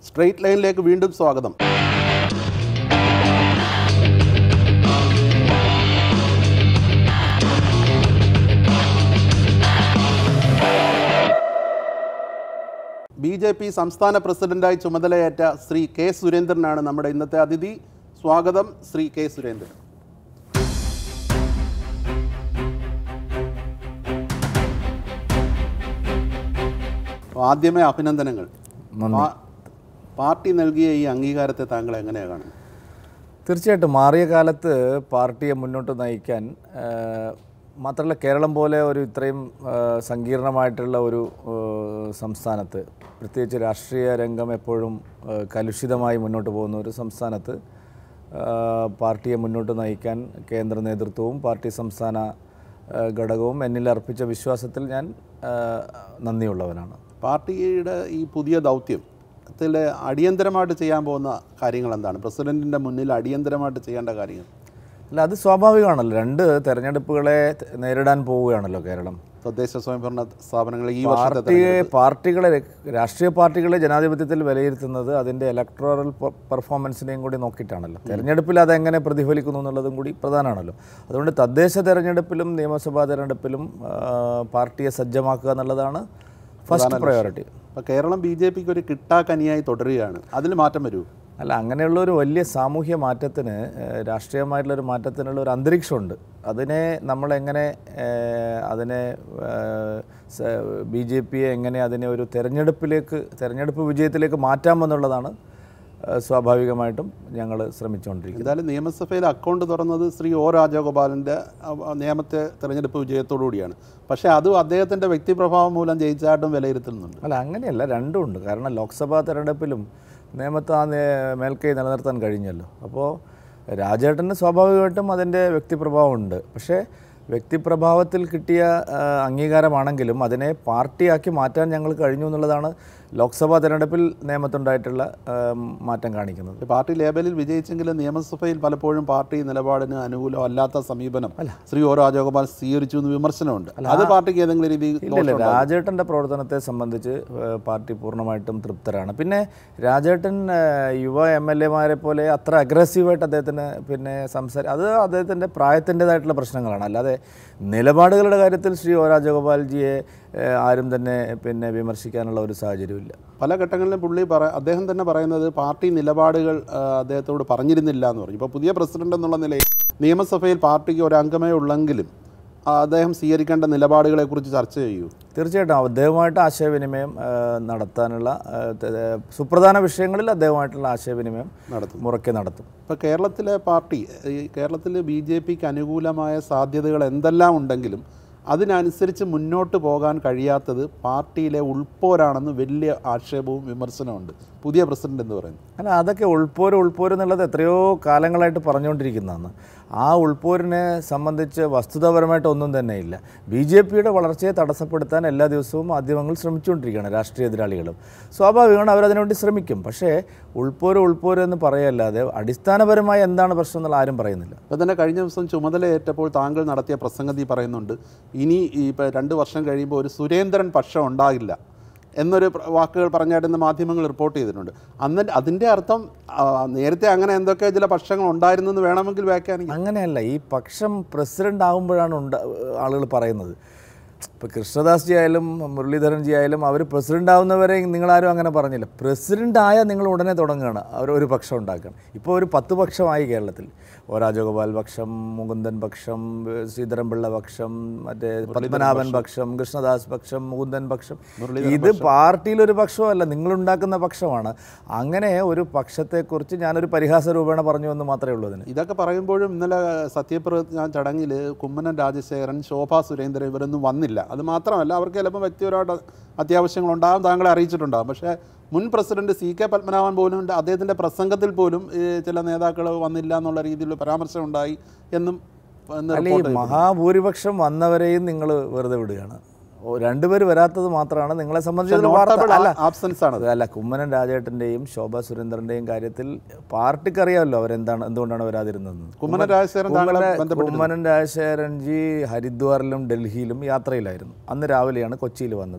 Straight ലൈനിലേക്ക് വീണ്ടും സ്വാഗതം ബി ജെ പി സംസ്ഥാന പ്രസിഡന്റായി ചുമതലയേറ്റ ശ്രീ കെ സുരേന്ദ്രനാണ് നമ്മുടെ ഇന്നത്തെ അതിഥി സ്വാഗതം ശ്രീ കെ സുരേന്ദ്രൻ അപ്പോൾ ആദ്യമേ അഭിനന്ദനങ്ങൾ നന്ദി. പാ- പാർട്ടി നൽകിയ ഈ അംഗീകാരത്തെ താങ്കൾ എങ്ങനെയാണ് കാണുന്നത് തീർച്ചയായിട്ടും മാറിയ കാലത്ത് പാർട്ടിയെ മുന്നോട്ട് നയിക്കാൻ ആ, മാത്രമല്ല കേരളം പോലെ ഒരു ഇത്രയും ആ, സങ്കീർണമായിട്ടുള്ള ഒരു ആ, സംസ്ഥാനത്ത് പ്രത്യേകിച്ച് രാഷ്ട്രീയ രംഗം എപ്പോഴും ആ, കലുഷിതമായി മുന്നോട്ട് പോകുന്ന ഒരു സംസ്ഥാനത്ത് ആ, പാർട്ടിയെ മുന്നോട്ട് നയിക്കാൻ കേന്ദ്ര നേതൃത്വവും പാർട്ടി സംസ്ഥാന ആ, ഘടകവും എന്നിൽ അർപ്പിച്ച വിശ്വാസത്തിൽ ഞാൻ ആ, നന്ദിയുള്ളവനാണ് പാർട്ടിയുടെ ഈ പുതിയ ദൗത്യം ത്തിൽ അടിയന്തരമായിട്ട് ചെയ്യാൻ പോകുന്ന കാര്യങ്ങൾ എന്താണ് പ്രസിഡന്റിന്റെ മുന്നിൽ അടിയന്തരമായിട്ട് ചെയ്യേണ്ട കാര്യങ്ങൾ അല്ല അത് സ്വാഭാവികമാണല്ലോ രണ്ട് തെരഞ്ഞെടുപ്പുകളെ നേരിടാൻ പോവുകയാണല്ലോ കേരളം തദ്ദേശ സ്വയംഭരണ സ്ഥാപനങ്ങളിൽ ഈ വർഷത്തെ പാർട്ടിയെ പാർട്ടികളെ രാഷ്ട്രീയ പാർട്ടികളെ ജനാധിപത്യത്തിൽ വിലയിരുത്തുന്നത് അതിൻ്റെ ഇലക്ട്രോറൽ പെർഫോമൻസിനെയും കൂടി നോക്കിയിട്ടാണല്ലോ തെരഞ്ഞെടുപ്പിൽ അതെങ്ങനെ പ്രതിഫലിക്കുന്നു എന്നുള്ളതും കൂടി പ്രധാനമാണല്ലോ അതുകൊണ്ട് തദ്ദേശ തെരഞ്ഞെടുപ്പിലും നിയമസഭാ തെരഞ്ഞെടുപ്പിലും ആ, പാർട്ടിയെ സജ്ജമാക്കുക എന്നുള്ളതാണ് ഫസ്റ്റ് പ്രയോറിറ്റി അപ്പോൾ കേരളം ബി ജെ പിക്ക് ഒരു കിട്ടാക്കനിയായി തുടരുകയാണ് അതിൽ മാറ്റം വരൂ അല്ല അങ്ങനെയുള്ള ഒരു വലിയ സാമൂഹ്യ മാറ്റത്തിന് ഏഹ്, രാഷ്ട്രീയമായിട്ടുള്ള ഒരു മാറ്റത്തിനുള്ള ഒരു അന്തരീക്ഷമുണ്ട് അതിനെ നമ്മളെങ്ങനെ ഏഹ്, അതിനെ ബി ജെ പിയെ എങ്ങനെ അതിനെ ഒരു തെരഞ്ഞെടുപ്പിലേക്ക് തെരഞ്ഞെടുപ്പ് വിജയത്തിലേക്ക് മാറ്റാമെന്നുള്ളതാണ് ഏഹ്, സ്വാഭാവികമായിട്ടും ഞങ്ങൾ ശ്രമിച്ചുകൊണ്ടിരിക്കുന്നത് എന്തായാലും നിയമസഭയിൽ അക്കൗണ്ട് തുറന്നത് ശ്രീ ഒ രാജഗോപാലിൻ്റെ അഹ്, നിയമത്തെ തെരഞ്ഞെടുപ്പ് വിജയത്തോടു കൂടിയാണ് പക്ഷേ അതും അദ്ദേഹത്തിൻ്റെ വ്യക്തിപ്രഭാവം മൂലം ജയിച്ചായിട്ടും വിലയിരുത്തുന്നുണ്ട് അല്ല അങ്ങനെയല്ല രണ്ടും ഉണ്ട് കാരണം ലോക്സഭാ തെരഞ്ഞെടുപ്പിലും നിയമത്തെ ആ നേ- മേൽക്കൈ നിലനിർത്താൻ കഴിഞ്ഞല്ലോ അപ്പോൾ രാജേട്ടന് സ്വാഭാവികമായിട്ടും അതിൻ്റെ വ്യക്തിപ്രഭാവമുണ്ട് പക്ഷേ വ്യക്തിപ്രഭാവത്തിൽ കിട്ടിയ ആ, അംഗീകാരമാണെങ്കിലും അതിനെ പാർട്ടിയാക്കി മാറ്റാൻ ഞങ്ങൾ കഴിഞ്ഞു എന്നുള്ളതാണ് ലോക്സഭാ തെരഞ്ഞെടുപ്പിൽ നിയമത്തുണ്ടായിട്ടുള്ള ആ, മാറ്റം കാണിക്കുന്നത് പാർട്ടി ലേബലിൽ വിജയിച്ചെങ്കിലും നിയമസഭയിൽ പലപ്പോഴും പാർട്ടി നിലപാടിന് അനുകൂലമല്ലാത്ത സമീപനം ശ്രീ ഒ രാജഗോപാൽ സ്വീകരിച്ചു എന്ന് വിമർശനമുണ്ട് അത് പാർട്ടിക്ക് ഏതെങ്കിലും രീതിയിൽ ഇല്ല രാജേട്ടൻ്റെ പ്രവർത്തനത്തെ സംബന്ധിച്ച് ഏഹ്, പാർട്ടി പൂർണ്ണമായിട്ടും തൃപ്തരാണ് പിന്നെ രാജേട്ടൻ ഏഹ്, യുവ എം എൽ എമാരെ പോലെ അത്ര അഗ്രസീവായിട്ട് അദ്ദേഹത്തിന് പിന്നെ സംസാരി അത് അദ്ദേഹത്തിൻ്റെ പ്രായത്തിൻ്റെതായിട്ടുള്ള പ്രശ്നങ്ങളാണ് അല്ലാതെ നിലപാടുകളുടെ കാര്യത്തിൽ ശ്രീ ഒ രാജഗോപാൽജിയെ ഏഹ്, ആരും തന്നെ പിന്നെ വിമർശിക്കാനുള്ള ഒരു സാഹചര്യമില്ല പല ഘട്ടങ്ങളിലും പുള്ളി പറ അദ്ദേഹം തന്നെ പറയുന്നത് പാർട്ടി നിലപാടുകൾ ആ, അദ്ദേഹത്തോട് പറഞ്ഞിരുന്നില്ല എന്ന് പറഞ്ഞു ഇപ്പോൾ പുതിയ പ്രസിഡന്റ് എന്നുള്ള നിലയിൽ നിയമസഭയിൽ പാർട്ടിക്ക് ഒരു അംഗമേ ഉള്ളെങ്കിലും ആ, അദ്ദേഹം സ്വീകരിക്കേണ്ട നിലപാടുകളെക്കുറിച്ച് ചർച്ച ചെയ്യൂ തീർച്ചയായിട്ടും അദ്ദേഹമായിട്ട് ആശയവിനിമയം ഏഹ്, നടത്താനുള്ള ഏഹ്, ത- സുപ്രധാന വിഷയങ്ങളിൽ അദ്ദേഹമായിട്ടുള്ള ആശയവിനിമയം നടത്തും മുറയ്ക്ക് നടത്തും ഇപ്പോൾ കേരളത്തിലെ പാർട്ടി ഈ കേരളത്തിൽ ബി ജെ പിക്ക് അനുകൂലമായ സാധ്യതകൾ എന്തെല്ലാം ഉണ്ടെങ്കിലും അതിനനുസരിച്ച് മുന്നോട്ട് പോകാൻ കഴിയാത്തത് പാർട്ടിയിലെ ഉൾപ്പോരാണെന്ന് വലിയ ആക്ഷേപവും വിമർശനമുണ്ട് പുതിയ പ്രസിഡന്റ് എന്ന് പറയുന്നത് അല്ല അതൊക്കെ ഉൾപ്പോര് ഉൾപ്പോര് എന്നുള്ളത് എത്രയോ കാലങ്ങളായിട്ട് പറഞ്ഞുകൊണ്ടിരിക്കുന്നതാണ് ആ ഉൾപ്പോരിനെ സംബന്ധിച്ച് വസ്തുതാപരമായിട്ട് ഒന്നും തന്നെ ഇല്ല ബി ജെ പിയുടെ വളർച്ചയെ തടസ്സപ്പെടുത്താൻ എല്ലാ ദിവസവും മാധ്യമങ്ങൾ ശ്രമിച്ചുകൊണ്ടിരിക്കുകയാണ് രാഷ്ട്രീയ എതിരാളികളും സ്വാഭാവികമാണ് അവരതിനുവേണ്ടി ശ്രമിക്കും പക്ഷേ ഉൾപ്പോര് ഉൾപ്പോര് എന്ന് പറയല്ലാതെ അടിസ്ഥാനപരമായി എന്താണ് പ്രശ്നം എന്നുള്ള ആരും പറയുന്നില്ല അപ്പോൾ തന്നെ കഴിഞ്ഞ ദിവസം ചുമതലയേറ്റപ്പോൾ താങ്കൾ നടത്തിയ പ്രസംഗത്തിൽ പറയുന്നുണ്ട് ഇനി ഈ ഇപ്പോൾ രണ്ട് വർഷം കഴിയുമ്പോൾ ഒരു സുരേന്ദ്രൻ പക്ഷം ഉണ്ടാകില്ല എന്നൊരു പ്ര- വാക്കുകൾ പറഞ്ഞായിട്ട് മാധ്യമങ്ങൾ റിപ്പോർട്ട് ചെയ്തിട്ടുണ്ട് അന്ന് അതിൻ്റെ അർത്ഥം ആ, നേരത്തെ അങ്ങനെ എന്തൊക്കെ ചില പക്ഷങ്ങൾ ഉണ്ടായിരുന്നു എന്ന് വേണമെങ്കിൽ വ്യാഖ്യാനിക്കാം അങ്ങനെയല്ല ഈ പക്ഷം പ്രസിഡന്റ് ആകുമ്പോഴാണ് ഉണ്ട ആളുകൾ പറയുന്നത് ഇപ്പോൾ കൃഷ്ണദാസ് ജി ആയാലും മുരളീധരൻ ജി ആയാലും അവർ പ്രസിഡന്റ് ആവുന്നവരെ നിങ്ങളാരും അങ്ങനെ പറഞ്ഞില്ല പ്രസിഡന്റ് ആയാൽ നിങ്ങൾ ഉടനെ തുടങ്ങുകയാണ് അവർ ഒരു പക്ഷം ഉണ്ടാക്കണം ഇപ്പോൾ ഒരു പത്ത് പക്ഷമായി കേരളത്തിൽ ഒ രാജഗോപാൽ പക്ഷം മുകുന്ദൻ പക്ഷം ശ്രീധരൻപിള്ള പക്ഷം മറ്റേ പത്മനാഭൻ പക്ഷം കൃഷ്ണദാസ് പക്ഷം മുകുന്ദൻ പക്ഷം ഇത് പാർട്ടിയിൽ ഒരു പക്ഷമല്ല നിങ്ങളുണ്ടാക്കുന്ന പക്ഷമാണ് അങ്ങനെ ഒരു പക്ഷത്തെക്കുറിച്ച് ഞാനൊരു പരിഹാസ രൂപേണ പറഞ്ഞു എന്ന് മാത്രമേ ഉള്ളൂ അതിന് ഇതൊക്കെ പറയുമ്പോഴും ഇന്നലെ സത്യപ്രതിജ്ഞ ചടങ്ങിൽ കുമ്മനം രാജശേഖരൻ ശോഭാ സുരേന്ദ്രൻ ഇവരൊന്നും വന്നില്ല അത് മാത്രമല്ല അവർക്ക് ചിലപ്പോൾ വ്യക്തിപരമായിട്ട് അത്യാവശ്യങ്ങളുണ്ടാകും താങ്കളെ അറിയിച്ചിട്ടുണ്ടാകും പക്ഷേ മുൻ പ്രസിഡന്റ് സി കെ പത്മനാഭൻ പോലും ഉണ്ട്. അദ്ദേഹത്തിൻ്റെ പ്രസംഗത്തിൽ പോലും ഈ ചില നേതാക്കൾ വന്നില്ല എന്നുള്ള രീതിയിൽ പരാമർശം ഉണ്ടായി എന്നും എന്ന് അല്ല ഈ റിപ്പോർട്ട് മഹാഭൂരിപക്ഷം വന്നവരെയും നിങ്ങൾ വെറുതെ വിടുകയാണ് ഓ, രണ്ടുപേര് വരാത്തത് മാത്രമാണ് നിങ്ങളെ സംബന്ധിച്ച് ഒരു വാർത്ത നോട്ടബിൾ അല്ല ആബ്സെൻസ് ആണ് അല്ല കുമ്മനം രാജേട്ടൻ്റെയും ശോഭാ സുരേന്ദ്രൻ്റെയും കാര്യത്തിൽ പാർട്ടിക്കറിയാമല്ലോ അവരെന്താണ് എന്തുകൊണ്ടാണ് വരാതിരുന്നതെന്ന് കുമ്മനം രാജശേഖരൻ താങ്കളെ കുമ്മനം- ബന്ധപ്പെട്ട് കുമ്മനം രാജശേഖരൻജി ഹരിദ്വാറിലും ഡൽഹിയിലും യാത്രയിലായിരുന്നു അന്ന് രാവിലെയാണ് കൊച്ചിയിൽ വന്നത്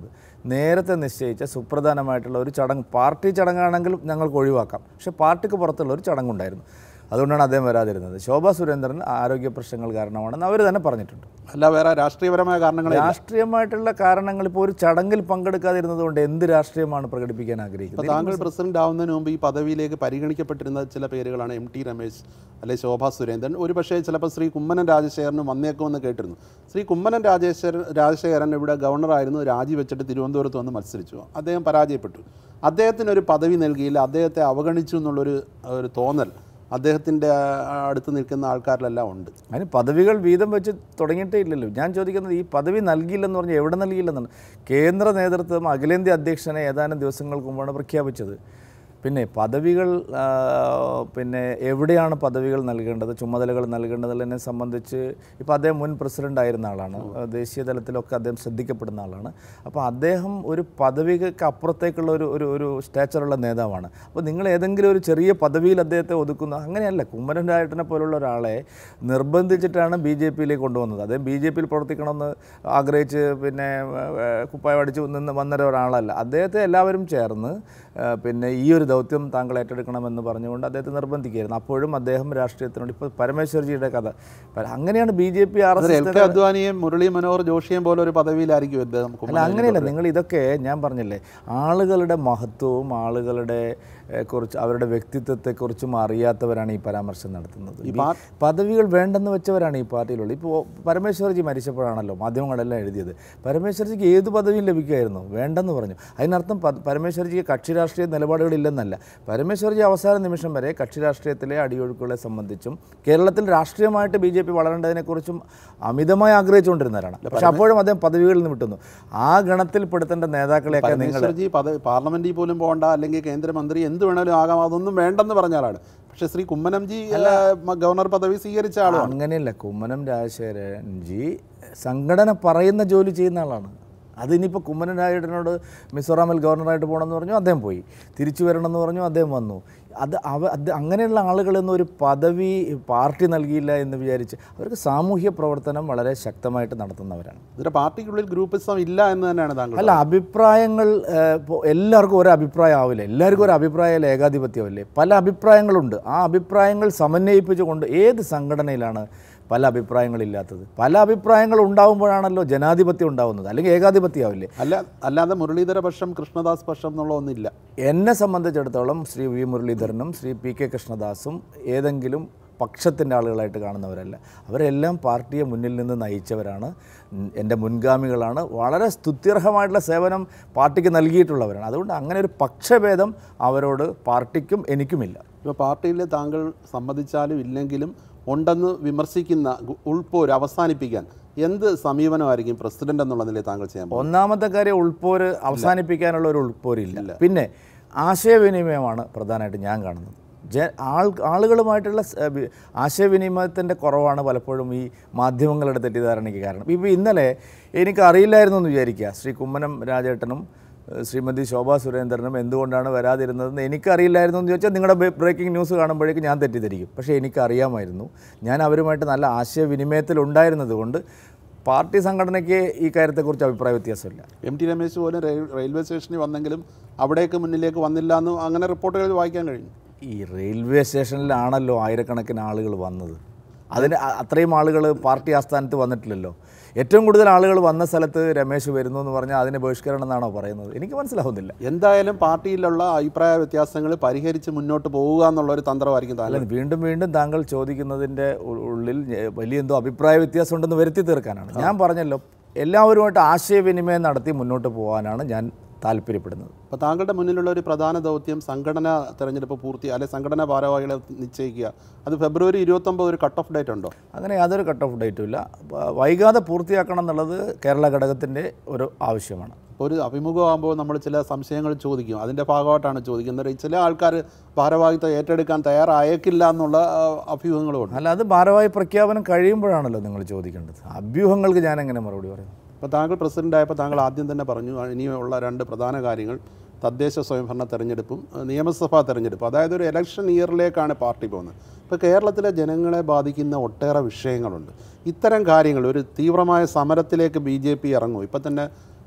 നേരത്തെ നിശ്ചയിച്ച സുപ്രധാനമായിട്ടുള്ള ഒരു ചടങ്ങ് പാർട്ടി ചടങ്ങാണെങ്കിൽ ഞങ്ങൾക്ക് ഒഴിവാക്കാം പക്ഷേ പാർട്ടിക്ക് പുറത്തുള്ള ഒരു ചടങ്ങുണ്ടായിരുന്നു അതുകൊണ്ടാണ് അദ്ദേഹം വരാതിരുന്നത് ശോഭാ സുരേന്ദ്രൻ ആരോഗ്യ പ്രശ്നങ്ങൾ കാരണമാണെന്ന് അവർ തന്നെ പറഞ്ഞിട്ടുണ്ട് അല്ല വേറെ രാഷ്ട്രീയപരമായ കാരണങ്ങളെ രാഷ്ട്രീയമായിട്ടുള്ള കാരണങ്ങൾ ഇപ്പോൾ ഒരു ചടങ്ങിൽ പങ്കെടുക്കാതിരുന്നത് കൊണ്ട് എന്ത് രാഷ്ട്രീയമാണ് പ്രകടിപ്പിക്കാൻ ആഗ്രഹിക്കുന്നത് ഇപ്പോൾ താങ്കൾ പ്രസിഡന്റ് ആവുന്നതിന് മുമ്പ് ഈ പദവിയിലേക്ക് പരിഗണിക്കപ്പെട്ടിരുന്ന ചില പേരുകളാണ് എം ടി രമേശ് അല്ലെ ശോഭാ സുരേന്ദ്രൻ ഒരു പക്ഷേ ചിലപ്പോൾ ശ്രീ കുമ്മനം രാജശേഖരന് വന്നേക്കുമെന്ന് കേട്ടിരുന്നു ശ്രീ കുമ്മനം രാജേശ്വരൻ രാജശേഖരൻ ഇവിടെ ഗവർണറായിരുന്നു രാജിവെച്ചിട്ട് തിരുവനന്തപുരത്ത് വന്ന് മത്സരിച്ചു അദ്ദേഹം പരാജയപ്പെട്ടു അദ്ദേഹത്തിന് ഒരു പദവി നൽകിയില്ല അദ്ദേഹത്തെ അവഗണിച്ചു എന്നുള്ളൊരു ഒരു തോന്നൽ അദ്ദേഹത്തിൻ്റെ അടുത്ത് നിൽക്കുന്ന ആൾക്കാരിലെല്ലാം ഉണ്ട് അതിന് പദവികൾ വീതം വെച്ച് തുടങ്ങിയിട്ടേ ഇല്ലല്ലോ ഞാൻ ചോദിക്കുന്നത് ഈ പദവി നൽകിയില്ലെന്ന് പറഞ്ഞാൽ എവിടെ നൽകിയില്ലെന്നാണ് കേന്ദ്ര നേതൃത്വം അഖിലേന്ത്യാ അധ്യക്ഷനെ ഏതാനും ദിവസങ്ങൾക്ക് മുമ്പാണ് പ്രഖ്യാപിച്ചത് പിന്നെ പദവികൾ ആ, പിന്നെ എവിടെയാണ് പദവികൾ നൽകേണ്ടത് ചുമതലകൾ നൽകേണ്ടതിനെ സംബന്ധിച്ച് ഇപ്പോൾ അദ്ദേഹം മുൻ പ്രസിഡന്റ് ആയിരുന്ന ആളാണ് ദേശീയ തലത്തിലൊക്കെ അദ്ദേഹം ശ്രദ്ധിക്കപ്പെടുന്ന ആളാണ് അപ്പോൾ അദ്ദേഹം ഒരു പദവിക്ക് അപ്പുറത്തേക്കുള്ള ഒരു ഒരു ഒരു സ്റ്റാച്ചറുള്ള നേതാവാണ് അപ്പോൾ നിങ്ങൾ ഏതെങ്കിലും ഒരു ചെറിയ പദവിയിൽ അദ്ദേഹത്തെ ഒതുക്കുന്നു അങ്ങനെയല്ല കുമ്മരൻ രായട്ടനെ പോലുള്ള ഒരാളെ നിർബന്ധിച്ചിട്ടാണ് ബി ജെ പിയിലേക്ക് കൊണ്ടുവന്നത് അദ്ദേഹം ബി ജെ പിയിൽ പ്രവർത്തിക്കണമെന്ന് ആഗ്രഹിച്ച് പിന്നെ ഏഹ്, കുപ്പായം അടിച്ച് നിന്ന് വന്ന ഒരാളല്ല അദ്ദേഹത്തെ എല്ലാവരും ചേർന്ന് ഏഹ്, പിന്നെ ഈ ഒരു ദൗത്യം താങ്കൾ ഏറ്റെടുക്കണമെന്ന് പറഞ്ഞുകൊണ്ട് അദ്ദേഹത്തെ നിർബന്ധിക്കുകയായിരുന്നു അപ്പോഴും അദ്ദേഹം രാഷ്ട്രീയത്തിനോട് ഇപ്പോൾ പരമേശ്വർജിയുടെ കഥ പര- അങ്ങനെയാണ് B J P R S L K അദ്വാനിയും മുരളി മനോഹർ ജോഷിയും പോലെ ഒരു പദവിയിലായിരിക്കും അദ്ദേഹം അല്ല കുമ്മനം അങ്ങനെയല്ല നിങ്ങൾ ഇതൊക്കെ ഞാൻ പറഞ്ഞില്ലേ ആളുകളുടെ മഹത്വവും ആളുകളുടെ ഏഹ്, കുറിച്ച് അവരുടെ വ്യക്തിത്വത്തെക്കുറിച്ചും അറിയാത്തവരാണ് ഈ പരാമർശം നടത്തുന്നത് ഈ പാ- പദവികൾ വേണ്ടെന്ന് വെച്ചവരാണ് ഈ പാർട്ടിയിലുള്ളത് ഇപ്പോൾ പരമേശ്വർജി മരിച്ചപ്പോഴാണല്ലോ മാധ്യമങ്ങളെല്ലാം എഴുതിയത് പരമേശ്വർജിക്ക് ഏത് പദവിയും ലഭിക്കുമായിരുന്നു വേണ്ടെന്ന് പറഞ്ഞു അതിനർത്ഥം പ- പരമേശ്വർജിക്ക് കക്ഷി രാഷ്ട്രീയ നിലപാടുകളില്ലെന്നല്ല പരമേശ്വർജി അവസാന നിമിഷം വരെ കക്ഷി രാഷ്ട്രീയത്തിലെ അടിയൊഴുക്കുകളെ സംബന്ധിച്ചും കേരളത്തിൽ രാഷ്ട്രീയമായിട്ട് ബി ജെ പി വളരേണ്ടതിനെക്കുറിച്ചും അമിതമായി ആഗ്രഹിച്ചുകൊണ്ടിരുന്നവരാണ് പക്ഷെ അപ്പോഴും അദ്ദേഹം പദവികളിൽ നിന്ന് വിട്ടുന്നു ആ ഗണത്തിൽ പെടുത്തേണ്ട നേതാക്കളെയൊക്കെ നിങ്ങൾ പരമേശ്വർജി പദ പാർലമെന്റിൽ പോലും പോകണ്ട അല്ലെങ്കിൽ കേന്ദ്രമന്ത്രി എന്ത് വേണേലും ആകാം അതൊന്നും വേണ്ടെന്ന് പറഞ്ഞ ആളാണ് പക്ഷേ ശ്രീ കുമ്മനംജി ഏഹ്, മ- ഗവർണർ പദവി സ്വീകരിച്ച ആളാണ് അങ്ങനെയല്ല കുമ്മനം രാജശേഖരൻജി സംഘടന പറയുന്ന ജോലി ചെയ്യുന്ന ആളാണ് അതിനിപ്പോൾ കുമ്മനം രാജേട്ടനോട് മിസോറാമിൽ ഗവർണറായിട്ട് പോകണമെന്ന് പറഞ്ഞു അദ്ദേഹം പോയി തിരിച്ചു വരണമെന്ന് പറഞ്ഞു അദ്ദേഹം വന്നു അത് അവ അത് അങ്ങനെയുള്ള ആളുകളൊന്നും ഒരു പദവി പാർട്ടി നൽകിയില്ല എന്ന് വിചാരിച്ച് അവർക്ക് സാമൂഹ്യ പ്രവർത്തനം വളരെ ശക്തമായിട്ട് നടത്തുന്നവരാണ് ഇതിന്റെ പാർട്ടിക്കുള്ളിൽ ഗ്രൂപ്പിസം ഇല്ല എന്ന് തന്നെയാണ് താങ്കൾ അല്ല അഭിപ്രായങ്ങൾ ഏഹ്, ഇപ്പോൾ എല്ലാവർക്കും ഒരു അഭിപ്രായം ആവില്ല എല്ലാവർക്കും ഒരു അഭിപ്രായം ഏകാധിപത്യമല്ലേ പല അഭിപ്രായങ്ങളുണ്ട് ആ അഭിപ്രായങ്ങൾ സമന്വയിപ്പിച്ചുകൊണ്ട് ഏത് സംഘടനയിലാണ് പല അഭിപ്രായങ്ങളില്ലാത്തത് പല അഭിപ്രായങ്ങൾ ഉണ്ടാവുമ്പോഴാണല്ലോ ജനാധിപത്യം ഉണ്ടാവുന്നത് അല്ലെങ്കിൽ ഏകാധിപത്യമാവില്ലേ അല്ല അല്ലാതെ മുരളീധര പക്ഷം കൃഷ്ണദാസ് പക്ഷം എന്നുള്ള ഒന്നില്ല എന്നെ സംബന്ധിച്ചിടത്തോളം ശ്രീ വി മുരളീധരനും ശ്രീ പി കെ കൃഷ്ണദാസും ഏതെങ്കിലും പക്ഷത്തിൻ്റെ ആളുകളായിട്ട് കാണുന്നവരല്ല അവരെല്ലാം പാർട്ടിയെ മുന്നിൽ നിന്ന് നയിച്ചവരാണ് ഉം, എൻ്റെ മുൻഗാമികളാണ് വളരെ സ്തുത്യർഹമായിട്ടുള്ള സേവനം പാർട്ടിക്ക് നൽകിയിട്ടുള്ളവരാണ് അതുകൊണ്ട് അങ്ങനെ ഒരു പക്ഷഭേദം അവരോട് പാർട്ടിക്കും എനിക്കുമില്ല ഇപ്പോൾ പാർട്ടിയിൽ താങ്കൾ സമ്മതിച്ചാലും ഇല്ലെങ്കിലും ഉണ്ടെന്ന് വിമർശിക്കുന്ന ഗു- ഉൾപ്പോര് അവസാനിപ്പിക്കാൻ എന്ത് സമീപനമായിരിക്കും പ്രസിഡന്റ് എന്നുള്ള നിലയിൽ താങ്കൾ ചെയ്യാൻ പോകുന്നത്? ഒന്നാമത്തെ കാര്യം ഉൾപ്പോര് അവസാനിപ്പിക്കാനുള്ള ഒരു ഉൾപ്പോരില്ല പിന്നെ ആശയവിനിമയമാണ് പ്രധാനമായിട്ട് ഞാൻ കാണുന്നത് ജ ആൾ ആളുകളുമായിട്ടുള്ള സ- വി- ആശയവിനിമയത്തിൻ്റെ കുറവാണ് പലപ്പോഴും ഈ മാധ്യമങ്ങളുടെ തെറ്റിദ്ധാരണയ്ക്ക് കാരണം ഇപ്പോൾ ഇന്നലെ എനിക്ക് അറിയില്ലായിരുന്നു എന്ന് വിചാരിക്കുക ശ്രീ കുമ്മനം രാജേട്ടനും ഏഹ് ശ്രീമതി ശോഭാ സുരേന്ദ്രനും എന്തുകൊണ്ടാണ് വരാതിരുന്നതെന്ന് എനിക്കറിയില്ലായിരുന്നു എന്ന് ചോദിച്ചാൽ നിങ്ങളുടെ ബ്രേക്കിംഗ് ന്യൂസ് കാണുമ്പോഴേക്കും ഞാൻ തെറ്റിദ്ധരിക്കും പക്ഷേ എനിക്കറിയാമായിരുന്നു ഞാൻ അവരുമായിട്ട് നല്ല ആശയവിനിമയത്തിലുണ്ടായിരുന്നത് കൊണ്ട് പാർട്ടി സംഘടനയ്ക്ക് ഈ കാര്യത്തെക്കുറിച്ച് അഭിപ്രായ വ്യത്യാസമില്ല എം ടി രമേശ് പോലും റെയിൽ- റെയിൽവേ സ്റ്റേഷനിൽ വന്നെങ്കിലും അവിടേക്ക് മുന്നിലേക്ക് വന്നില്ല എന്ന് അങ്ങനെ റിപ്പോർട്ടുകൾ വായിക്കാൻ കഴിഞ്ഞു ഈ റെയിൽവേ സ്റ്റേഷനിലാണല്ലോ ആയിരക്കണക്കിന് ആളുകൾ വന്നത് അതിന് അ- അത്രയും ആളുകൾ പാർട്ടി ആസ്ഥാനത്ത് വന്നിട്ടില്ലല്ലോ ഏറ്റവും കൂടുതൽ ആളുകൾ വന്ന സ്ഥലത്ത് രമേശ് വരുന്നു എന്ന് പറഞ്ഞാൽ അതിനെ ബഹിഷ്കരണം എന്നാണോ പറയുന്നത് എനിക്ക് മനസ്സിലാവുന്നില്ല എന്തായാലും പാർട്ടിയിലുള്ള അഭിപ്രായ വ്യത്യാസങ്ങൾ പരിഹരിച്ച് മുന്നോട്ട് പോവുക എന്നുള്ള ഒരു തന്ത്രമായിരിക്കും താങ്കൾ അല്ല വീണ്ടും വീണ്ടും താങ്കൾ ചോദിക്കുന്നതിൻ്റെ ഉ- ഉള്ളിൽ ഞ- വലിയ എന്തോ അഭിപ്രായ വ്യത്യാസം ഉണ്ടെന്ന് വരുത്തി തീർക്കാനാണ് ഞാൻ പറഞ്ഞല്ലോ എല്ലാവരുമായിട്ട് ആശയവിനിമയം നടത്തി മുന്നോട്ട് പോകാനാണ് ഞാൻ താല്പര്യപ്പെടുന്നത് അപ്പോൾ താങ്കളുടെ മുന്നിലുള്ള ഒരു പ്രധാന ദൗത്യം സംഘടനാ തെരഞ്ഞെടുപ്പ് പൂർത്തി അല്ലെ സംഘടനാ ഭാരവാഹികളെ നിശ്ചയിക്കുക അത് ഫെബ്രുവരി ഇരുപത്തൊമ്പത് ഒരു കട്ട് ഓഫ് ഡേറ്റ് ഉണ്ടോ അങ്ങനെ യാതൊരു കട്ട് ഓഫ് ഡേറ്റും ഇല്ല വ- വൈകാതെ പൂർത്തിയാക്കണം എന്നുള്ളത് കേരള ഘടകത്തിൻ്റെ ഒരു ആവശ്യമാണ് അപ്പോൾ ഒരു അഭിമുഖമാകുമ്പോൾ നമ്മൾ ചില സംശയങ്ങൾ ചോദിക്കും അതിൻ്റെ ഭാഗമായിട്ടാണ് ചോദിക്കുന്നത് ചില ആൾക്കാർ ഭാരവാഹിത്വം ഏറ്റെടുക്കാൻ തയ്യാറായേക്കില്ല എന്നുള്ള ആ, അഭ്യൂഹങ്ങളുമുണ്ട് അല്ല അത് ഭാരവാഹി പ്രഖ്യാപനം കഴിയുമ്പോഴാണല്ലോ നിങ്ങൾ ചോദിക്കേണ്ടത് അഭ്യൂഹങ്ങൾക്ക് ഞാൻ എങ്ങനെ മറുപടി പറയും അപ്പോൾ താങ്കൾ പ്രസിഡന്റ് ആയപ്പോൾ താങ്കൾ ആദ്യം തന്നെ പറഞ്ഞു ഇനിയുള്ള രണ്ട് പ്രധാന കാര്യങ്ങൾ തദ്ദേശ സ്വയംഭരണ തെരഞ്ഞെടുപ്പും ഏഹ്, നിയമസഭാ തെരഞ്ഞെടുപ്പും അതായത് ഒരു ഇലക്ഷൻ ഇയറിലേക്കാണ് പാർട്ടി പോകുന്നത് ഇപ്പോൾ കേരളത്തിലെ ജനങ്ങളെ ബാധിക്കുന്ന ഒട്ടേറെ വിഷയങ്ങളുണ്ട് ഇത്തരം കാര്യങ്ങൾ ഒരു തീവ്രമായ സമരത്തിലേക്ക് ബി ജെ പി ഇറങ്ങും ഇപ്പം തന്നെ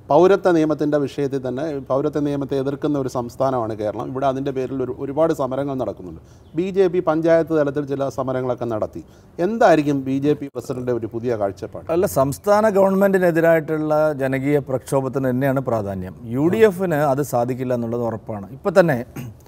പൗരത്വ നിയമത്തിൻ്റെ വിഷയത്തിൽ തന്നെ പൗരത്വ നിയമത്തെ എതിർക്കുന്ന ഒരു സംസ്ഥാനമാണ് കേരളം ഇവിടെ അതിൻ്റെ പേരിൽ ഒരു ഒരുപാട് സമരങ്ങൾ നടക്കുന്നുണ്ട് ബി ജെ പി പഞ്ചായത്ത് തലത്തിൽ ചില സമരങ്ങളൊക്കെ നടത്തി എന്തായിരിക്കും ബി ജെ പി പ്രസിഡന്റ് ഒരു പുതിയ കാഴ്ചപ്പാട് അല്ല സംസ്ഥാന ഗവൺമെൻറ്റിനെതിരായിട്ടുള്ള ജനകീയ പ്രക്ഷോഭത്തിന് തന്നെയാണ് പ്രാധാന്യം യു ഡി എഫിന് അത് സാധിക്കില്ല എന്നുള്ളത് ഉറപ്പാണ് ഇപ്പം തന്നെ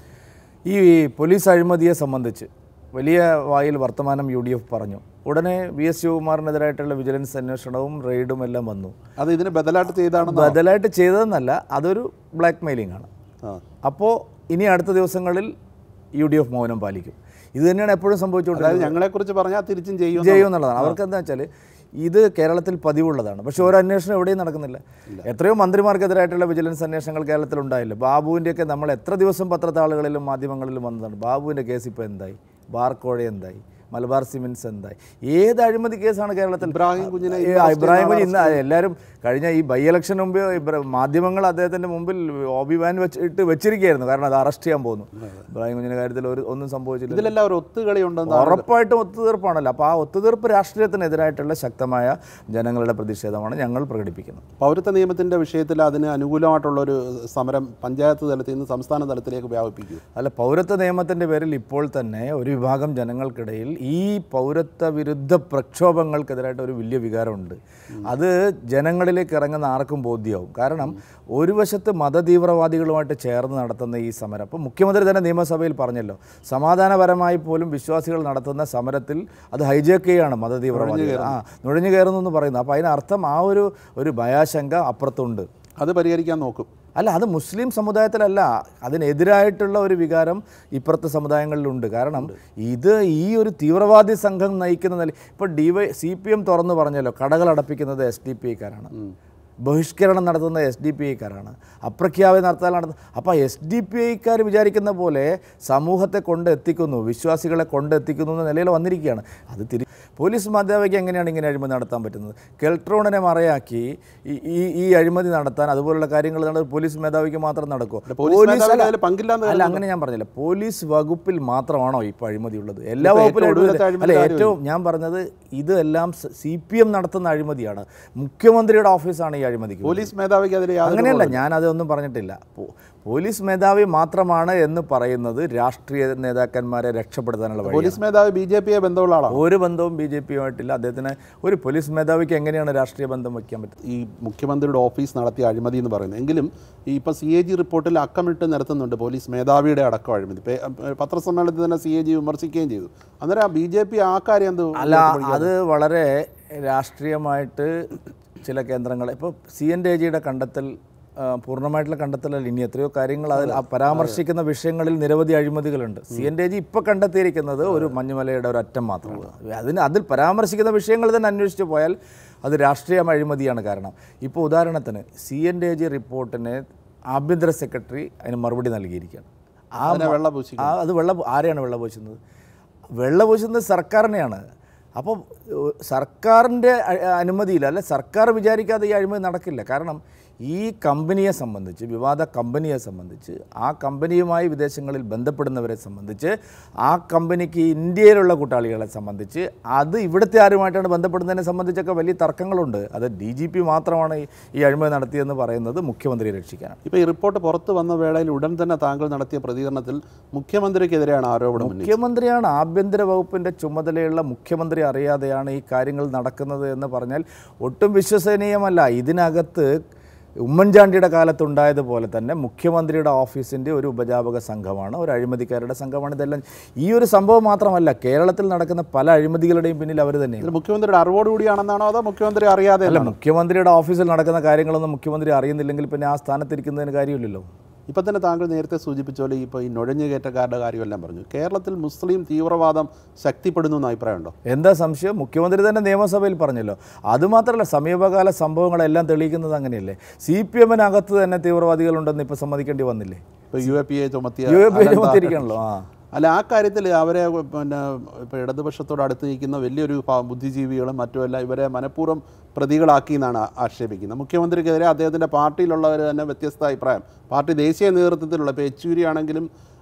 ഈ പോലീസ് അഴിമതിയെ സംബന്ധിച്ച് വലിയ വായിൽ വർത്തമാനം യു ഡി എഫ് പറഞ്ഞു ഉടനെ വി എസ് ശിവകുമാറിനെതിരായിട്ടുള്ള വിജിലൻസ് അന്വേഷണവും റെയ്ഡും എല്ലാം വന്നു അത് ഇതിന് ബദലായിട്ട് ചെയ്താണെന്ന് ബദലായിട്ട് ചെയ്തതെന്നല്ല അതൊരു ബ്ലാക്ക് മെയിലിംഗ് ആണ് ആ അപ്പോൾ ഇനി അടുത്ത ദിവസങ്ങളിൽ യു ഡി എഫ് മൗനം പാലിക്കും ഇത് തന്നെയാണ് എപ്പോഴും സംഭവിച്ചുകൊണ്ടിരിക്കുന്നത് അതായത് ഞങ്ങളെക്കുറിച്ച് പറഞ്ഞാൽ തിരിച്ചും ചെയ്യും ചെയ്യും എന്നുള്ളതാണ് അവർക്ക് എന്താ വെച്ചാൽ ഇത് കേരളത്തിൽ പതിവുള്ളതാണ് പക്ഷേ ഒരു അന്വേഷണം എവിടെയും നടക്കുന്നില്ല എത്രയോ മന്ത്രിമാർക്കെതിരായിട്ടുള്ള വിജിലൻസ് അന്വേഷണങ്ങൾ കേരളത്തിൽ ഉണ്ടായില്ല ബാബുവിൻ്റെയൊക്കെ നമ്മൾ എത്ര ദിവസം പത്രത്താളുകളിലും മാധ്യമങ്ങളിലും വന്നതാണ് ബാബുവിൻ്റെ കേസ് ഇപ്പോൾ എന്തായി ബാർക്കോഴ എന്തായി മലബാർ സിമെൻറ്റ്സ് എന്തായി ഏത് അഴിമതി കേസാണ് കേരളത്തിൽ ഇബ്രാഹിം കുഞ്ഞിനെ ഏ, ഇബ്രാഹിം കുഞ്ഞ് ഇന്ന് എല്ലാവരും കഴിഞ്ഞ ഈ ബൈ ഇലക്ഷൻ മുമ്പ് ഇബ്ര- മാധ്യമങ്ങൾ അദ്ദേഹത്തിൻ്റെ മുമ്പിൽ ഓബി വാൻ വെച്ചിട്ട് വെച്ചിരിക്കുകയായിരുന്നു കാരണം അത് അറസ്റ്റ് ചെയ്യാൻ പോകുന്നു ഇബ്രാഹിം കുഞ്ഞിൻ്റെ കാര്യത്തിൽ ഒരു ഒന്നും സംഭവിച്ചില്ല ഇതിലെല്ലാം ഒരു ഒത്തുകളി ഉണ്ടെന്ന് ഉറപ്പായിട്ടും ഒത്തുതീർപ്പാണല്ലോ അപ്പോൾ ആ ഒത്തുതീർപ്പ് രാഷ്ട്രീയത്തിനെതിരായിട്ടുള്ള ശക്തമായ ജനങ്ങളുടെ പ്രതിഷേധമാണ് ഞങ്ങൾ പ്രകടിപ്പിക്കുന്നത് പൗരത്വ നിയമത്തിന്റെ വിഷയത്തിൽ അതിന് അനുകൂലമായിട്ടുള്ള ഒരു സമരം പഞ്ചായത്ത് തലത്തിൽ നിന്ന് സംസ്ഥാന തലത്തിലേക്ക് വ്യാപിപ്പിക്കും അല്ല പൗരത്വ നിയമത്തിൻ്റെ പേരിൽ ഇപ്പോൾ തന്നെ ഒരു വിഭാഗം ജനങ്ങൾക്കിടയിൽ ഈ പൗരത്വ വിരുദ്ധ പ്രക്ഷോഭങ്ങൾക്കെതിരായിട്ട് ഒരു വലിയ വികാരമുണ്ട് അത് ജനങ്ങളിലേക്ക് ഇറങ്ങുന്ന ആർക്കും ബോധ്യമാവും കാരണം ഒരു വശത്ത് മതതീവ്രവാദികളുമായിട്ട് ചേർന്ന് നടത്തുന്ന ഈ സമരം അപ്പോൾ മുഖ്യമന്ത്രി തന്നെ നിയമസഭയിൽ പറഞ്ഞല്ലോ സമാധാനപരമായി പോലും വിശ്വാസികൾ നടത്തുന്ന സമരത്തിൽ അത് ഹൈജാക്ക് ചെയ്യുകയാണ് മതതീവ്രവാദികൾ ആ നുഴഞ്ഞു കയറുന്നു എന്ന് പറയുന്നത് അപ്പോൾ അതിനർത്ഥം ആ ഒരു ഒരു ഭയാശങ്ക അപ്പുറത്തുണ്ട് അത് പരിഹരിക്കാൻ നോക്കും അല്ല അത് മുസ്ലിം സമുദായത്തിലല്ല അതിനെതിരായിട്ടുള്ള ഒരു വികാരം ഇപ്പുറത്തെ സമുദായങ്ങളിലുണ്ട് കാരണം ഇത് ഈ ഒരു തീവ്രവാദി സംഘം നയിക്കുന്ന നില ഇപ്പോൾ D Y C P M തുറന്നു പറഞ്ഞല്ലോ കടകൾ അടപ്പിക്കുന്നത് എസ് ഡി പി ഐക്കാരാണ് ബഹിഷ്കരണം നടത്തുന്ന എസ് ഡി പി ഐക്കാരാണ് അപ്രഖ്യാപനം നടത്താൻ നടത്തുന്ന അപ്പോൾ എസ് ഡി പി ഐക്കാർ വിചാരിക്കുന്ന പോലെ സമൂഹത്തെ കൊണ്ടെത്തിക്കുന്നു വിശ്വാസികളെ കൊണ്ടെത്തിക്കുന്നു എന്ന നിലയിൽ വന്നിരിക്കുകയാണ് അത് തിരി പോലീസ് മേധാവിക്ക് എങ്ങനെയാണ് ഇങ്ങനെ അഴിമതി നടത്താൻ പറ്റുന്നത് കെൽട്രോണിനെ മറയാക്കി ഈ- ഈ ഈ അഴിമതി നടത്താൻ അതുപോലുള്ള കാര്യങ്ങൾ നട- പോലീസ് മേധാവിക്ക് മാത്രം നടക്കുമോ പോലീസ് മേധാവിക്ക് അതിൽ പങ്കില്ലാന്ന് അല്ല അങ്ങനെ ഞാൻ പറഞ്ഞില്ല പോലീസ് വകുപ്പിൽ മാത്രമാണോ ഇപ്പോൾ അഴിമതി ഉള്ളത് എല്ലാ ഇപ്പൊ വകുപ്പിലും ഏറ്റവും ഒടുവിലത്തെ അഴിമതി- അല്ല അഴിമതി ഏറ്റവും ഞാൻ പറഞ്ഞത് ഇതെല്ലാം സി പി എം നടത്തുന്ന അഴിമതിയാണ് മുഖ്യമന്ത്രിയുടെ ഓഫീസാണ് ഈ അഴിമതിക്ക് പോലീസ് മേധാവിക്ക് അതിൽ യാതൊരു അങ്ങനെയല്ല ഞാൻ അതൊന്നും പറഞ്ഞിട്ടില്ല പോ- പോലീസ് മേധാവി മാത്രമാണ് എന്ന് പറയുന്നത് രാഷ്ട്രീയ നേതാക്കന്മാരെ രക്ഷപ്പെടുത്താനുള്ള വഴി പോലീസ് മേധാവി ബി ജെ പിയെ ബന്ധമുള്ള ആളാണ് ഒരു ബന്ധവും ബി ജെ പിയുമായിട്ടില്ല അദ്ദേഹത്തിന് ഒരു പോലീസ് മേധാവിക്ക് എങ്ങനെയാണ് രാഷ്ട്രീയ ബന്ധം വയ്ക്കാൻ പറ്റുന്നത് ഈ മുഖ്യമന്ത്രിയുടെ ഓഫീസ് നടത്തിയ അഴിമതി എന്ന് പറയുന്നത് എങ്കിലും ഈ ഇപ്പോൾ സി എ ജി റിപ്പോർട്ടിൽ അക്കമിട്ട് നിരത്തുന്നുണ്ട് പോലീസ് മേധാവിയുടെ അടക്കം അഴിമതി പേ- പത്രസമ്മേളനത്തിൽ തന്നെ സി എ ജി വിമർശിക്കുകയും ചെയ്തു അന്നേരം ബി ജെ പി ആ കാര്യം എന്ത് അല്ല അത് വളരെ രാഷ്ട്രീയമായിട്ട് ചില കേന്ദ്രങ്ങൾ ഇപ്പോൾ സി എൻ ഡി ജിയുടെ കണ്ടെത്തൽ ആ, പൂർണ്ണമായിട്ടുള്ള കണ്ടെത്തലല്ല ഇനി എത്രയോ കാര്യങ്ങൾ അതിൽ ആ പരാമർശിക്കുന്ന വിഷയങ്ങളിൽ നിരവധി അഴിമതികളുണ്ട് സി എൻ ഡി ജി ഇപ്പോൾ കണ്ടെത്തിയിരിക്കുന്നത് ഒരു മഞ്ഞുമലയുടെ ഒരു അറ്റം മാത്രമാണ് അതിന് അതിൽ പരാമർശിക്കുന്ന വിഷയങ്ങൾ തന്നെ അന്വേഷിച്ച് പോയാൽ അത് രാഷ്ട്രീയ അഴിമതിയാണ് കാരണം ഇപ്പോൾ ഉദാഹരണത്തിന് സി എൻ ഡി ജി റിപ്പോർട്ടിന് ആഭ്യന്തര സെക്രട്ടറി അതിന് മറുപടി നൽകിയിരിക്കുകയാണ് ആ അതിനെ വെള്ള പൂശി ആ അത് വെള്ള ആരെയാണ് വെള്ള പൂശുന്നത് വെള്ള പൂശുന്നത് സർക്കാരിനെയാണ് അപ്പോൾ ഏഹ്, സർക്കാരിൻ്റെ അ- അനുമതിയില്ല അല്ലെ സർക്കാർ വിചാരിക്കാതെ ഈ അഴിമതി നടക്കില്ല കാരണം ഈ കമ്പനിയെ സംബന്ധിച്ച് വിവാദ കമ്പനിയെ സംബന്ധിച്ച് ആ കമ്പനിയുമായി വിദേശങ്ങളിൽ ബന്ധപ്പെടുന്നവരെ സംബന്ധിച്ച് ആ കമ്പനിക്ക് ഇന്ത്യയിലുള്ള കൂട്ടാളികളെ സംബന്ധിച്ച് അത് ഇവിടുത്തെ ആരുമായിട്ടാണ് ബന്ധപ്പെടുന്നതിനെ സംബന്ധിച്ചൊക്കെ വലിയ തർക്കങ്ങളുണ്ട് അത് ഡി ജി പി മാത്രമാണ് ഈ- ഈ അഴിമതി നടത്തിയെന്ന് പറയുന്നത് മുഖ്യമന്ത്രിയെ രക്ഷിക്കാനാണ് ഇപ്പോൾ ഈ റിപ്പോർട്ട് പുറത്തു വന്ന വേളയിൽ ഉടൻ തന്നെ താങ്കൾ നടത്തിയ പ്രതികരണത്തിൽ മുഖ്യമന്ത്രിക്കെതിരെയാണ് ആരോപണം ഉന്നയിച്ചത് മുഖ്യമന്ത്രിയാണ് ആഭ്യന്തര വകുപ്പിൻ്റെ ചുമതലയുള്ള മുഖ്യമന്ത്രി അറിയാതെയാണ് ഈ കാര്യങ്ങൾ നടക്കുന്നത് എന്ന് പറഞ്ഞാൽ ഒട്ടും വിശ്വസനീയമല്ല ഇതിനകത്ത് ഉമ്മൻചാണ്ടിയുടെ കാലത്തുണ്ടായതുപോലെ തന്നെ മുഖ്യമന്ത്രിയുടെ ഓഫീസിൻ്റെ ഒരു ഉപജാപക സംഘമാണ് ഒരു അഴിമതിക്കാരുടെ സംഘമാണ് ഇതെല്ലാം ഈ ഒരു സംഭവം മാത്രമല്ല കേരളത്തിൽ നടക്കുന്ന പല അഴിമതികളുടെയും പിന്നിൽ അവർ തന്നെയാണ് ഇത് മുഖ്യമന്ത്രിയുടെ അറിവോടുകൂടിയാണെന്നാണോ അതോ മുഖ്യമന്ത്രി അറിയാതെ അല്ല മുഖ്യമന്ത്രിയുടെ ഓഫീസിൽ നടക്കുന്ന കാര്യങ്ങളൊന്നും മുഖ്യമന്ത്രി അറിയുന്നില്ലെങ്കിൽ പിന്നെ ആ സ്ഥാനത്തിരിക്കുന്നതിന് കാര്യമില്ലല്ലോ ഇപ്പം തന്നെ താങ്കൾ നേരത്തെ സൂചിപ്പിച്ച പോലെ ഇപ്പോൾ ഈ നുഴഞ്ഞുകയറ്റക്കാരുടെ കാര്യമെല്ലാം പറഞ്ഞു കേരളത്തിൽ മുസ്ലിം തീവ്രവാദം ശക്തിപ്പെടുന്നു എന്ന് അഭിപ്രായമുണ്ടോ എന്താ സംശയം മുഖ്യമന്ത്രി തന്നെ നിയമസഭയിൽ പറഞ്ഞല്ലോ അതുമാത്രമല്ല സമീപകാല സംഭവങ്ങളെല്ലാം തെളിയിക്കുന്നത് അങ്ങനെയല്ലേ സി പി എമ്മിനകത്ത് തന്നെ തീവ്രവാദികളുണ്ടെന്ന് ഇപ്പോൾ സമ്മതിക്കേണ്ടി വന്നില്ലേ ഇപ്പോൾ യു എ പി എ ചുമത്തിയ യു എ പി അനന്ത- ചുമത്തിരിക്കണല്ലോ ആ അല്ല ആ കാര്യത്തിൽ അവരെ പിന്നെ ഇപ്പോൾ ഇടതുപക്ഷത്തോട് അടുത്ത് നിൽക്കുന്ന വലിയൊരു പ- ബുദ്ധിജീവികളും മറ്റുമെല്ലാം ഇവരെ മനഃപൂർവ്വം പ്രതികളാക്കി എന്നാണ് ആ- ആക്ഷേപിക്കുന്നത് മുഖ്യമന്ത്രിക്കെതിരെ അദ്ദേഹത്തിൻ്റെ പാർട്ടിയിലുള്ളവർ തന്നെ വ്യത്യസ്ത അഭിപ്രായം പാർട്ടി ദേശീയ നേതൃത്വത്തിലുള്ള ഇപ്പോൾ യെച്ചൂരി ആണെങ്കിലും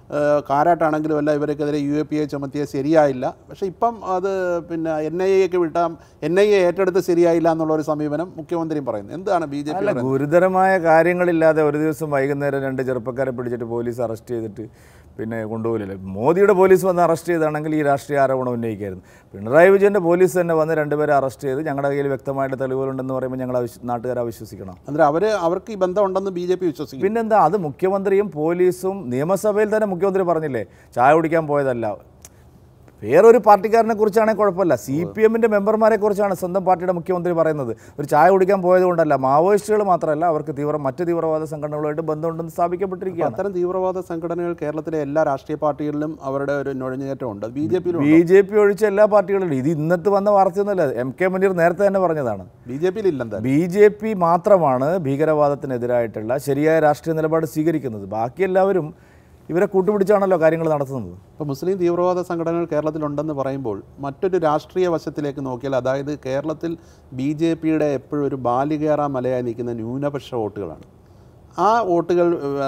ഏഹ്, കാരാട്ടാണെങ്കിലും എല്ലാം ഇവർക്കെതിരെ യു എ പി എ ചുമത്തിയത് ശരിയായില്ല പക്ഷേ ഇപ്പം അത് പിന്നെ എൻ ഐ എക്ക് വിട്ടാൽ എൻ ഐ എ ഏറ്റെടുത്ത് ശരിയായില്ല എന്നുള്ള ഒരു സമീപനം മുഖ്യമന്ത്രിയും പറയുന്നത് എന്താണ് ബി ജെ പി അല്ല ഗുരുതരമായ കാര്യങ്ങളില്ലാതെ ഒരു ദിവസം വൈകുന്നേരം രണ്ട് ചെറുപ്പക്കാരെ പിടിച്ചിട്ട് പോലീസ് അറസ്റ്റ് ചെയ്തിട്ട് പിന്നെ കൊണ്ടുപോകില്ലല്ലോ മോദിയുടെ പോലീസ് വന്ന് അറസ്റ്റ് ചെയ്താണെങ്കിൽ ഈ രാഷ്ട്രീയ ആരോപണം ഉന്നയിക്കായിരുന്നു പിണറായി വിജയൻ്റെ പോലീസ് തന്നെ വന്ന് രണ്ടുപേരെ അറസ്റ്റ് ചെയ്ത് ഞങ്ങളുടെ കയ്യിൽ വ്യക്തമായിട്ട് തെളിവുകളുണ്ടെന്ന് പറയുമ്പോൾ ഞങ്ങൾ അവിശ്വ നാട്ടുകാർ അവിശ്വസിക്കണം അന്നേരം അവർ അവർക്ക് ഈ ബന്ധമുണ്ടെന്ന് ബി ജെ പി വിശ്വസിക്കുന്നു പിന്നെന്താ അത് മുഖ്യമന്ത്രിയും പോലീസും നിയമസഭയിൽ തന്നെ മുഖ്യമന്ത്രി പറഞ്ഞില്ലേ ചായ കുടിക്കാൻ പോയതല്ല വേറൊരു പാർട്ടിക്കാരനെ കുറിച്ചാണെങ്കിൽ കുഴപ്പമില്ല സി പി എമ്മിൻ്റെ മെമ്പർമാരെ കുറിച്ചാണ് സ്വന്തം പാർട്ടിയുടെ മുഖ്യമന്ത്രി പറയുന്നത് ഒരു ചായ കുടിക്കാൻ പോയത് കൊണ്ടല്ല മാവോയിസ്റ്റുകൾ മാത്രമല്ല അവർക്ക് തീവ്ര മറ്റ് തീവ്രവാദ സംഘടനകളുമായിട്ട് ബന്ധമുണ്ടെന്ന് സ്ഥാപിക്കപ്പെട്ടിരിക്കുകയാണ് അത്തരം തീവ്രവാദ സംഘടനകൾ കേരളത്തിലെ എല്ലാ രാഷ്ട്രീയ പാർട്ടികളിലും അവരുടെ ഒരു നുഴഞ്ഞുകയറ്റമുണ്ട് ബി ജെ പിയിലും ബി ജെ പി ഒഴിച്ച എല്ലാ പാർട്ടികളും ഇത് ഇന്നത്തെ വന്ന വാർത്തയൊന്നുമല്ല എം കെ മുനീർ നേരത്തെ തന്നെ പറഞ്ഞതാണ് ബി ജെ പിയിൽ ഇല്ലെന്താ ബി ജെ പി മാത്രമാണ് ഭീകരവാദത്തിനെതിരായിട്ടുള്ള ശരിയായ രാഷ്ട്രീയ നിലപാട് സ്വീകരിക്കുന്നത് ബാക്കി എല്ലാവരും ഇവരെ കൂട്ടുപിടിച്ചാണല്ലോ കാര്യങ്ങൾ നടത്തുന്നത് ഇപ്പോൾ മുസ്ലിം തീവ്രവാദ സംഘടനകൾ കേരളത്തിലുണ്ടെന്ന് പറയുമ്പോൾ മറ്റൊരു രാഷ്ട്രീയ വശത്തിലേക്ക് നോക്കിയാൽ അതായത് കേരളത്തിൽ ബി ജെ പിയുടെ എപ്പോഴും ഒരു ബാലികേറ മലയായി നിൽക്കുന്ന ന്യൂനപക്ഷ വോട്ടുകളാണ് ആ വോട്ടുകൾ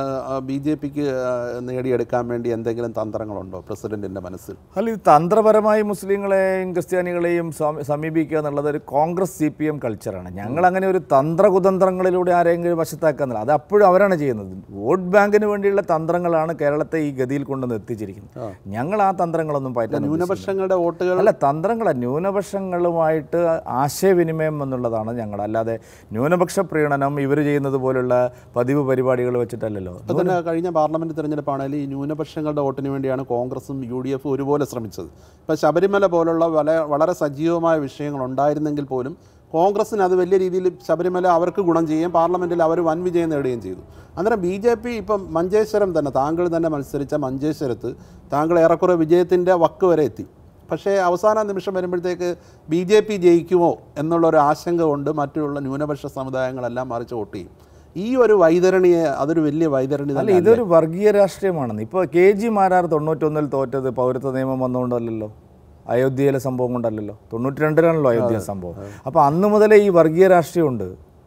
ബി ജെ പിക്ക് നേടിയെടുക്കാൻ വേണ്ടി എന്തെങ്കിലും തന്ത്രങ്ങളുണ്ടോ പ്രസിഡന്റിൻ്റെ മനസ്സിൽ അല്ല ഇത് തന്ത്രപരമായി മുസ്ലിങ്ങളെയും ക്രിസ്ത്യാനികളെയും സമ- സമീപിക്കുക എന്നുള്ളത് ഒരു കോൺഗ്രസ് സി പി എം കൾച്ചറാണ് ഞങ്ങൾ അങ്ങനെ ഒരു തന്ത്രകുതന്ത്രങ്ങളിലൂടെ ആരെങ്കിലും വശത്താക്കുന്നില്ല അത് അപ്പോഴും അവരാണ് ചെയ്യുന്നത് വോട്ട് ബാങ്കിന് വേണ്ടിയുള്ള തന്ത്രങ്ങളാണ് കേരളത്തെ ഈ ഗതിയിൽ കൊണ്ടുവന്ന് എത്തിച്ചിരിക്കുന്നത് ഞങ്ങൾ ആ തന്ത്രങ്ങളൊന്നും പറ്റാൻ ന്യൂനപക്ഷങ്ങളുടെ വോട്ടുകൾ അല്ല തന്ത്രങ്ങളെ ന്യൂനപക്ഷങ്ങളുമായിട്ട് ആശയവിനിമയം എന്നുള്ളതാണ് ഞങ്ങൾ അല്ലാതെ ന്യൂനപക്ഷ പ്രീണനം ഇവർ ചെയ്യുന്നത് പോലുള്ള പതിവ് പരിപാടികൾ വെച്ചിട്ടല്ലല്ലോ ഇപ്പോൾ തന്നെ കഴിഞ്ഞ പാർലമെന്റ് തിരഞ്ഞെടുപ്പാണെങ്കിൽ ഈ ന്യൂനപക്ഷങ്ങളുടെ വോട്ടിന് വേണ്ടിയാണ് കോൺഗ്രസും യു ഡി എഫും ഒരുപോലെ ശ്രമിച്ചത് ഇപ്പോൾ ശബരിമല പോലുള്ള വളരെ വളരെ സജീവമായ വിഷയങ്ങൾ ഉണ്ടായിരുന്നെങ്കിൽ പോലും കോൺഗ്രസിന് അത് വലിയ രീതിയിൽ ശബരിമല അവർക്ക് ഗുണം ചെയ്യുകയും പാർലമെൻറ്റിൽ അവർ വൻ വിജയം നേടുകയും ചെയ്തു അന്നേരം ബി ജെ പി ഇപ്പം മഞ്ചേശ്വരം തന്നെ താങ്കൾ തന്നെ മത്സരിച്ച മഞ്ചേശ്വരത്ത് താങ്കൾ ഏറെക്കുറെ വിജയത്തിൻ്റെ വക്ക് വരെ എത്തി പക്ഷേ അവസാന നിമിഷം വരുമ്പോഴത്തേക്ക് ബി ജെ പി ജയിക്കുമോ എന്നുള്ളൊരു ആശങ്ക കൊണ്ട് മറ്റുള്ള ന്യൂനപക്ഷ സമുദായങ്ങളെല്ലാം മറിച്ച് വോട്ട് ചെയ്യും ഈ ഒരു വൈതരണിയെ അതൊരു വലിയ വൈതരണി അല്ല തന്നെ ഇതൊരു വർഗീയ രാഷ്ട്രീയമാണെന്ന് ഇപ്പോൾ കെ ജി മാരാർ തൊണ്ണൂറ്റൊന്നിൽ തോറ്റത് പൗരത്വ നിയമം വന്നുകൊണ്ടല്ലല്ലോ അയോധ്യയിലെ സംഭവം കൊണ്ടല്ലല്ലോ തൊണ്ണൂറ്റി രണ്ടിലാണല്ലോ അയോധ്യ സംഭവം അപ്പോൾ അന്ന് മുതലേ ഈ വർഗീയ രാഷ്ട്രീയമുണ്ട്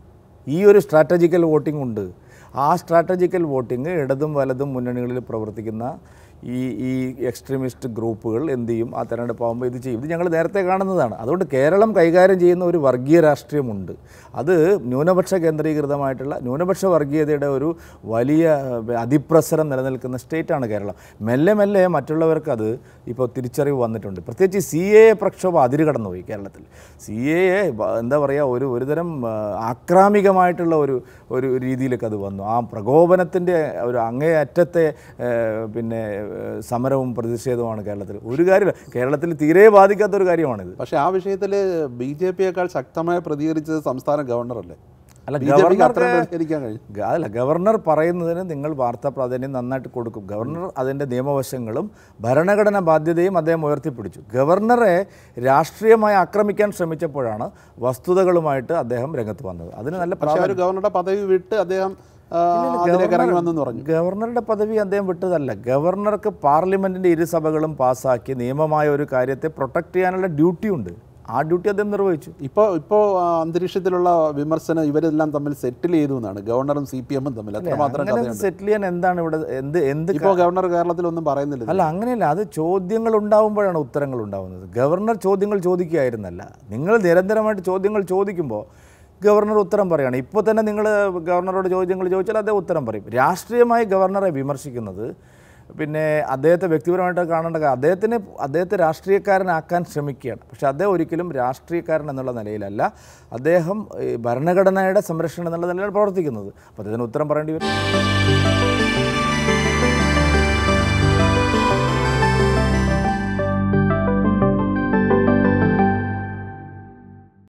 ഈ ഒരു സ്ട്രാറ്റജിക്കൽ വോട്ടിംഗ് ഉണ്ട് ആ സ്ട്രാറ്റജിക്കൽ വോട്ടിംഗ് ഇടതും വലതും മുന്നണികളിൽ പ്രവർത്തിക്കുന്ന ഈ ഈ എക്സ്ട്രീമിസ്റ്റ് ഗ്രൂപ്പുകൾ എന്ത് ചെയ്യും ആ തെരഞ്ഞെടുപ്പ് ആകുമ്പോൾ ഇത് ചെയ്യും ഇത് ഞങ്ങൾ നേരത്തെ കാണുന്നതാണ് അതുകൊണ്ട് കേരളം കൈകാര്യം ചെയ്യുന്ന ഒരു വർഗീയ രാഷ്ട്രീയമുണ്ട് അത് ന്യൂനപക്ഷ കേന്ദ്രീകൃതമായിട്ടുള്ള ന്യൂനപക്ഷ വർഗീയതയുടെ ഒരു വലിയ ഏഹ്, അതിപ്രസരം നിലനിൽക്കുന്ന സ്റ്റേറ്റാണ് കേരളം മെല്ലെ മെല്ലെ മറ്റുള്ളവർക്ക് അത് ഇപ്പോൾ തിരിച്ചറിവ് വന്നിട്ടുണ്ട് പ്രത്യേകിച്ച് സി എ പ്രക്ഷോഭം അതിര് കടന്നുപോയി കേരളത്തിൽ സി എ എന്താ പറയുക ഒരു ഒരുതരം ആ, ആക്രാമികമായിട്ടുള്ള ഒരു ഒരു രീതിയിലേക്ക് അത് വന്നു ആ പ്രകോപനത്തിൻ്റെ ഒരു അങ്ങേയറ്റത്തെ ഏഹ്, പിന്നെ ഏഹ്, സമരവും പ്രതിഷേധവുമാണ് കേരളത്തിൽ ഒരു കാര്യമില്ല കേരളത്തിൽ തീരെ ബാധിക്കാത്ത ഒരു കാര്യമാണിത് പക്ഷേ ആ വിഷയത്തിൽ ബി ജെ പിയേക്കാൾ ശക്തമായി പ്രതികരിച്ചത് സംസ്ഥാന ഗവർണറല്ലേ അല്ല ബി ജെ പിക്ക് ഗവർണർക്ക് അത്ര പ്രതികരിക്കാൻ കഴിയും ഗ- അതല്ല ഗവർണർ പറയുന്നതിന് നിങ്ങൾ വാർത്താ പ്രാധാന്യം നന്നായിട്ട് കൊടുക്കും ഗവർണർ അതിൻ്റെ നിയമവശങ്ങളും ഭരണഘടനാ ബാധ്യതയും അദ്ദേഹം ഉയർത്തിപ്പിടിച്ചു ഗവർണറെ രാഷ്ട്രീയമായി ആക്രമിക്കാൻ ശ്രമിച്ചപ്പോഴാണ് വസ്തുതകളുമായിട്ട് അദ്ദേഹം രംഗത്ത് വന്നത് അതിന് നല്ല പക്ഷേ അവർ ഗവർണറുടെ പദവി വിട്ട് അദ്ദേഹം ആ, അതിലേക്ക് ഇറങ്ങി വന്നെന്ന് പറഞ്ഞു ഗവർണറുടെ പദവി അദ്ദേഹം വിട്ടതല്ല ഗവർണർക്ക് പാർലമെൻറ്റിൻ്റെ ഇരുസഭകളും പാസ്സാക്കി നിയമമായ ഒരു കാര്യത്തെ പ്രൊട്ടക്ട് ചെയ്യാനുള്ള ഡ്യൂട്ടി ഉണ്ട് ആ ഡ്യൂട്ടി അദ്ദേഹം നിർവഹിച്ചു ഇപ്പോൾ ഇപ്പോൾ അന്തരീക്ഷത്തിലുള്ള വിമർശനം ഇവരെല്ലാം തമ്മിൽ സെറ്റിൽ ചെയ്തു എന്നാണ് ഗവർണറും സി പി എമ്മും തമ്മിൽ അത്രമാത്രം അങ്ങനെ കഥയുണ്ട് സെറ്റിൽ ചെയ്യാൻ എന്താണ് ഇവിടെ എന്ത് എന്ത് ഇപ്പോൾ ഗവർണർ കേരളത്തിലൊന്നും പറയുന്നില്ല അല്ല അങ്ങനെയല്ല അത് ചോദ്യങ്ങൾ ഉണ്ടാവുമ്പോഴാണ് ഉത്തരങ്ങൾ ഉണ്ടാവുന്നത് ഗവർണർ ചോദ്യങ്ങൾ ചോദിക്കുകയായിരുന്നല്ല നിങ്ങൾ നിരന്തരമായിട്ട് ചോദ്യങ്ങൾ ചോദിക്കുമ്പോൾ ഗവർണർ ഉത്തരം പറയുകയാണ് ഇപ്പോൾ തന്നെ നിങ്ങൾ ഗവർണറോട് ചോദ്യങ്ങൾ ചോദിച്ചാൽ അദ്ദേഹം ഉത്തരം പറയും രാഷ്ട്രീയമായി ഗവർണറെ വിമർശിക്കുന്നത് പിന്നെ അദ്ദേഹത്തെ വ്യക്തിപരമായിട്ട് കാണേണ്ട കാര്യം അദ്ദേഹത്തിന് അദ്ദേഹത്തെ രാഷ്ട്രീയക്കാരനാക്കാൻ ശ്രമിക്കുകയാണ് പക്ഷേ അദ്ദേഹം ഒരിക്കലും രാഷ്ട്രീയക്കാരൻ എന്നുള്ള നിലയിലല്ല അദ്ദേഹം ഈ ഭരണഘടനയുടെ സംരക്ഷണം എന്നുള്ള നിലയിലാണ് പ്രവർത്തിക്കുന്നത് അപ്പോൾ അദ്ദേഹത്തിന് ഉത്തരം പറയേണ്ടി വരും